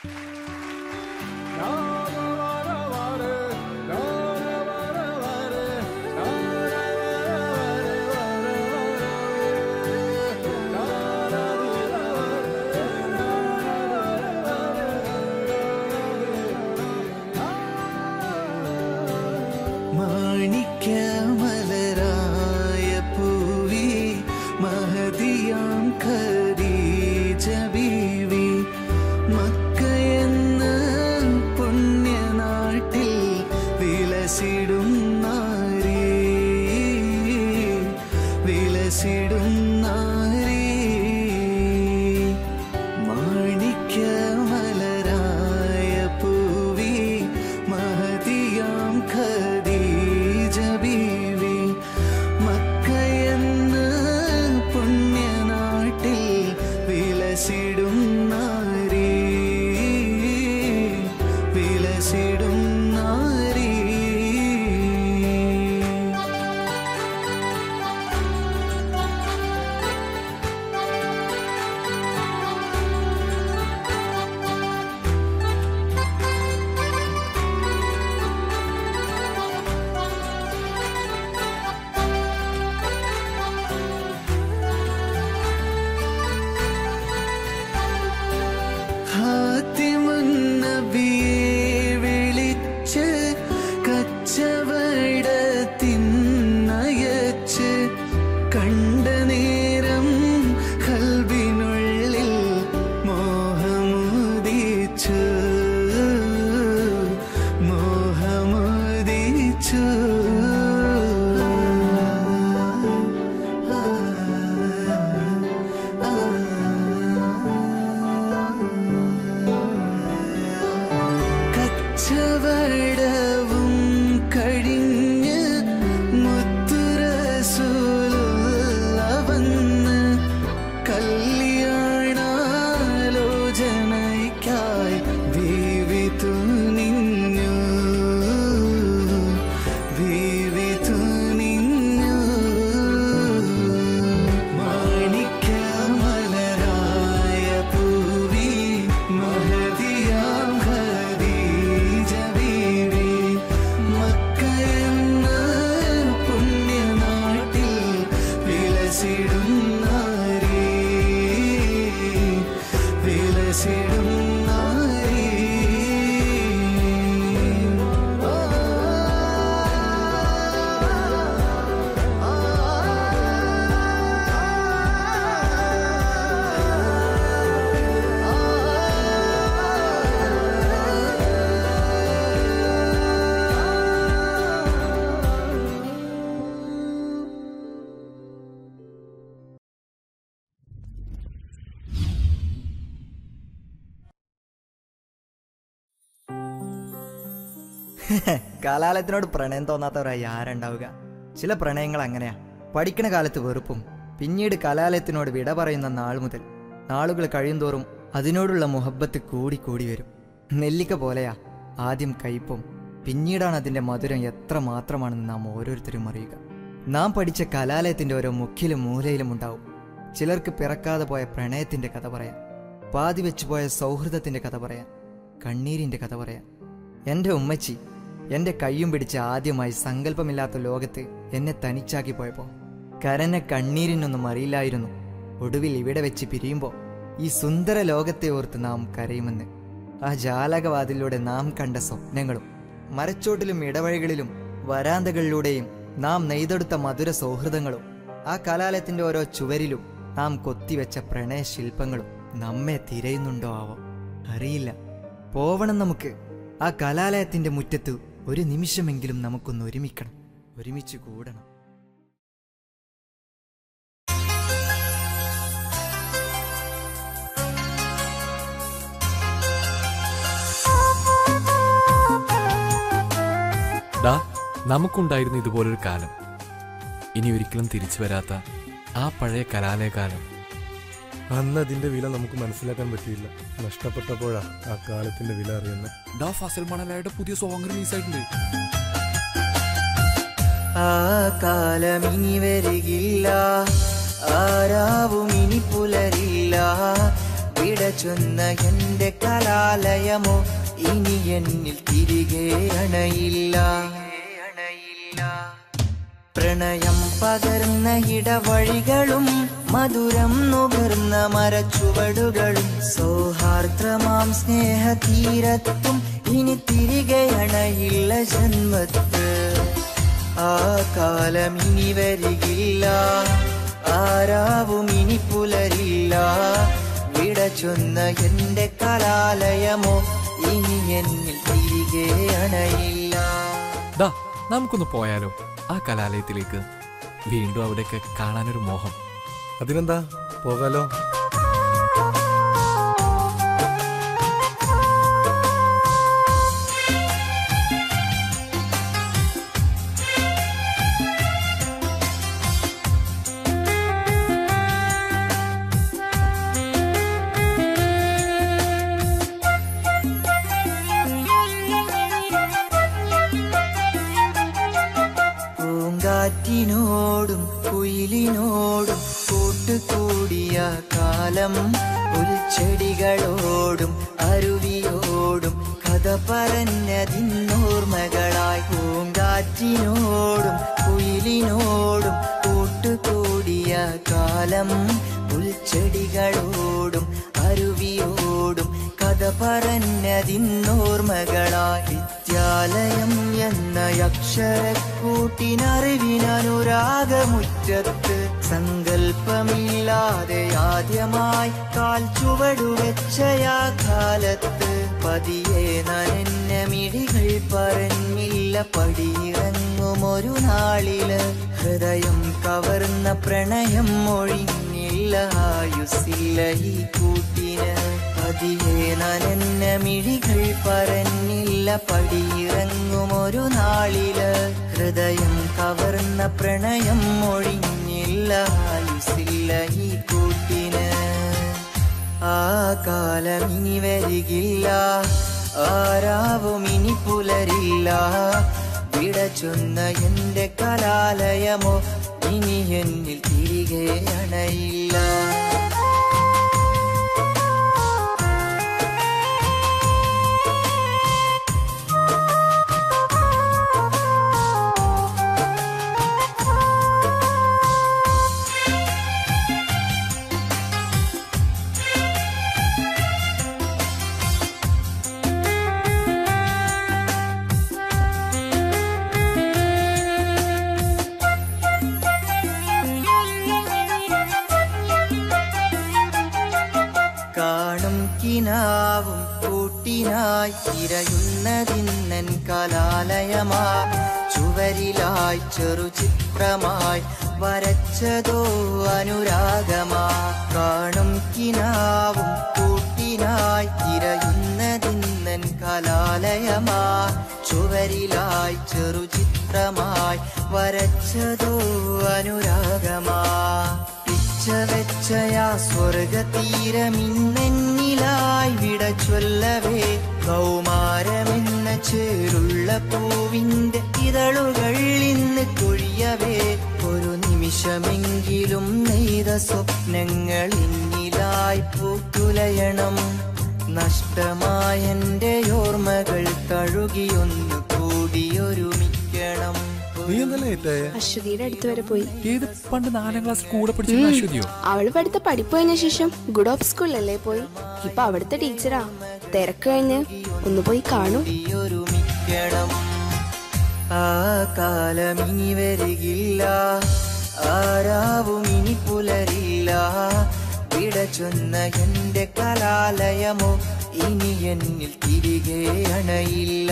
മാണിക്യമലരായ പൂവി മഹതിയാം ഖദീജ ബീവി മക്കയെന്ന പുണ്യനാട്ടിൽ വിലസിടും നാരി വിലസിടും നാരി മാണിക്യമലരായ പൂവി മഹതിയാം ഖദീജ ബീവി മക്കയെന്ന പുണ്യനാട്ടിൽ വിലസിടും നാരി വിലസിടും നാരി ഹാത്തിമുന്നബിയെ വിളിച്ച് കച്ചവടത്തിന്നയച്ച് കണ്ട നേരം കൽബിനുള്ളിൽ മോഹമുദിച്ചു മോഹമുദിച്ചു കച്ചവടവും കഴിഞ്ഞ് മുത്തുരസൂലുള്ള വന്ന് കല്യാണാലോചനയ്ക്കായി ബീവി തുനിഞ്ഞു ബീവി തുനിഞ്ഞു മാണിക്യമലരായ പൂവി മഹതിയാം ഖദീജ ബീവി മക്കയെന്ന പുണ്യനാട്ടിൽ വിലസിടും നാരി വിലസിടും നാരി കലാലയത്തിനോട് പ്രണയം തോന്നാത്തവരായി ആരുണ്ടാവുക ചില പ്രണയങ്ങൾ അങ്ങനെയാ പഠിക്കണ കാലത്ത് വെറുപ്പും പിന്നീട് കലാലയത്തിനോട് വിട പറയുന്ന നാൾ മുതൽ നാളുകൾ കഴിയുന്തോറും അതിനോടുള്ള മുഹബത്ത് കൂടി കൂടി വരും നെല്ലിക്ക പോലെയാ ആദ്യം കയ്പും പിന്നീടാണ് അതിൻ്റെ മധുരം എത്ര മാത്രമാണെന്ന് നാം ഓരോരുത്തരും അറിയുക നാം പഠിച്ച കലാലയത്തിൻ്റെ ഓരോ മുക്കിലും മൂലയിലും ഉണ്ടാവും ചിലർക്ക് പിറക്കാതെ പോയ പ്രണയത്തിൻ്റെ കഥ പറയാം പാതി വെച്ചു പോയ സൗഹൃദത്തിൻ്റെ കഥ പറയാം കണ്ണീരിൻ്റെ കഥ പറയാം എൻ്റെ ഉമ്മച്ചി എൻ്റെ കയ്യും പിടിച്ച് ആദ്യമായി സങ്കല്പമില്ലാത്ത ലോകത്ത് എന്നെ തനിച്ചാക്കി പോയപ്പോൾ കരനെ കണ്ണീരിനൊന്നും അറിയില്ലായിരുന്നു ഒടുവിൽ ഇവിടെ വെച്ച് പിരിയുമ്പോൾ ഈ സുന്ദര ലോകത്തെ ഓർത്ത് നാം കരയുമെന്ന് ആ ജാലകവാതിലൂടെ നാം കണ്ട സ്വപ്നങ്ങളും മരച്ചോട്ടിലും ഇടവഴികളിലും വരാന്തകളിലൂടെയും നാം നെയ്തെടുത്ത മധുര സൗഹൃദങ്ങളും ആ കലാലയത്തിന്റെ ഓരോ ചുവരിലും നാം കൊത്തിവെച്ച പ്രണയ ശില്പങ്ങളും നമ്മെ തിരയുന്നുണ്ടോ ആവോ അറിയില്ല പോവണം നമുക്ക് ആ കലാലയത്തിന്റെ മുറ്റത്ത് ഒരു നിമിഷമെങ്കിലും നമുക്കൊന്ന് ഒരുമിക്കണം ഒരുമിച്ച് കൂടണം ഡാ നമുക്കുണ്ടായിരുന്നു ഇതുപോലൊരു കാലം ഇനി ഒരിക്കലും തിരിച്ചു വരാത്ത ആ പഴയ കലാലയ കാലം അന്ന് അതിന്റെ വില നമുക്ക് മനസ്സിലാക്കാൻ പറ്റിയില്ല നഷ്ടപ്പെട്ടപ്പോഴാ ആ കാലത്തിന്റെ വില അറിയുന്നത് ഡാ ഫസൽ മണലായുടെ പുതിയ സോങ് റിലീസ് ആയിട്ടുണ്ട് ആ കാലം ഇനി വരികില്ല ആരാവും ഇനി പുലരില്ല വിട ചൊന്ന എന്റെ കലാലയമോ ഇനി എന്നിൽ തിരികെ അണയില്ല പ്രണയം പകർന്ന ഇടവഴികളും മധുരം നുകർന്ന മരച്ചുവടുകളും സൗഹാർദ്രമാം സ്നേഹതീരത്തും ഇനി തിരികെ അണയില്ല ജന്മത്ത് ആ കാലം ഇനി വരികില്ല ആരാവും ഇനി പുലരില്ല വിട ചൊന്ന എന്റെ കലാലയമോ ഇനി എന്നിൽ തിരികെ അണയില്ല ദാ നമുക്കൊന്ന് പോയാലോ ആ കലാലയത്തിലേക്ക് വീണ്ടും അവിടെയൊക്കെ കാണാനൊരു മോഹം അതിനെന്താ പോകാലോ പൂങ്കാറ്റിനോടും കുയിലിനോടും കൂട്ടുകൂടിയ കാലം പുൽച്ചെടികളോടും അരുവിയോടും കഥ പറഞ്ഞതിന്നോർമ്മകളായി പൂങ്കാറ്റിനോടും കുയിലിനോടും കൂട്ടുകൂടിയ കാലം പുൽച്ചെടികളോടും അരുവിയോടും കഥ പറഞ്ഞതിന്നോർമ്മകളായി വിദ്യാലയം എന്ന അക്ഷരക്കൂട്ടിനറിവിനനുരാഗമുറ്റത്ത് സങ്കല്പമില്ലാതെ ആദ്യമായി കാൽ ചുവടുവെച്ചയാ കാലത്ത് പതിയെ നനഞ്ഞ മിഴികൾ പറഞ്ഞില്ല പടിയിറങ്ങും ഒരു നാളില് ഹൃദയം കവർന്ന പ്രണയം ഒഴിഞ്ഞില്ല ആയുസില്ല ഈ കൂട്ടിന് പതിയെ നനഞ്ഞ മിഴികൾ പറഞ്ഞില്ല പടിയിറങ്ങും ഒരു നാളില് ഹൃദയം കവർന്ന പ്രണയം ഒഴിഞ്ഞില്ല ആയുസില്ല ഈ കൂട്ടിന് ആ കാലം ഇനി വരികില്ല ആരാവും ഇനി പുലരില്ല വിട ചൊന്ന എന്റെ കലാലയമോ ഇനി എന്നിൽ തിരികെ അണയില്ല കാണും കിനാവും കൂട്ടിനായി തിരയുന്നതിന്നൻ കലാലയമാ ചുവരിലായി ചെറുചിത്രമായി വരച്ചതോ അനുരാഗമാ കാണും കിനാവും കൂട്ടിനായി തിരയുന്നതിന്നൻ കലാലയമാ ചുവരിലായി ചെറുചിത്രമായി വരച്ചതോ അനുരാഗമാ പിച്ച വെച്ചയാ സ്വർഗതീരമിന്നെന്നിലായി വിട ചൊല്ലവേ കൗമാരമെന്ന ചേരുള്ള പൂവിന്റെ ഇതളുകൾ ഇന്ന് കൊഴിയവേ ഒരു നിമിഷമെങ്കിലും നെയ്ത സ്വപ്നങ്ങൾ എന്നിലായി പൂക്കുലയണം നഷ്ടമായെന്റെ ഓർമ്മകൾ തഴുകിയൊന്നു കൂടിയൊരുമിക്കണം നീ എന്നല്ലേ ഏറ്റായ അശ്വതിയുടെ അടുത്ത് വരെ പോയി ഏത് പണ്ട് നാലാം ക്ലാസ് കൂടെ പഠിച്ചിരുന്ന അശ്വതിയോ അവള് പഠിത്ത പഠിപ്പ് കഴിഞ്ഞ ശേഷം ഗുഡ് ഓഫ് സ്കൂളിലല്ലേ പോയി ഇപ്പൊ അവിടുത്തെ ടീച്ചറാ തിരക്ക് കഴിഞ്ഞ് ഒന്ന് പോയി കാണൂ ഒരുമിക്കണം ആ കാലം ഇനി വരികില്ല ആരാവും ഇനി പുലരില്ല വിട ചൊന്ന എന്റെ കലാലയമോ ഇനി എന്നിൽ തിരികെ അണയില്ല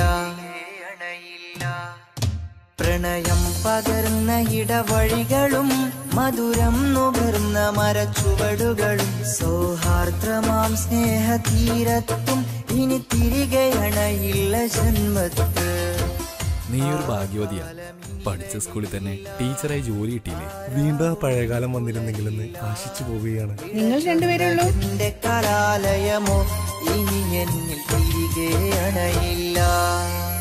പ്രണയം പകർന്ന ഇടവഴികളും മധുരം നുകർന്ന മരച്ചുവടുകളും സൗഹാർദ്രമാം സ്നേഹതീരത്തും ഇനി തിരികെ അണയില്ല ജന്മത്ത് നീ ഒരു ഭാഗ്യവതിയാ പഠിച്ച സ്കൂളിൽ തന്നെ ടീച്ചറായി ജോലി കിട്ടിയില്ലേ വീണ്ടും ആ പഴയകാലം വന്നിരുന്നെങ്കിലെന്ന് ആശിച്ചു പോവുകയാണ് നിങ്ങൾ രണ്ടുപേരേ ഉള്ളൂ എന്റെ കലാലയമോ ഇനി എന്നിൽ തിരികെ അണയില്ല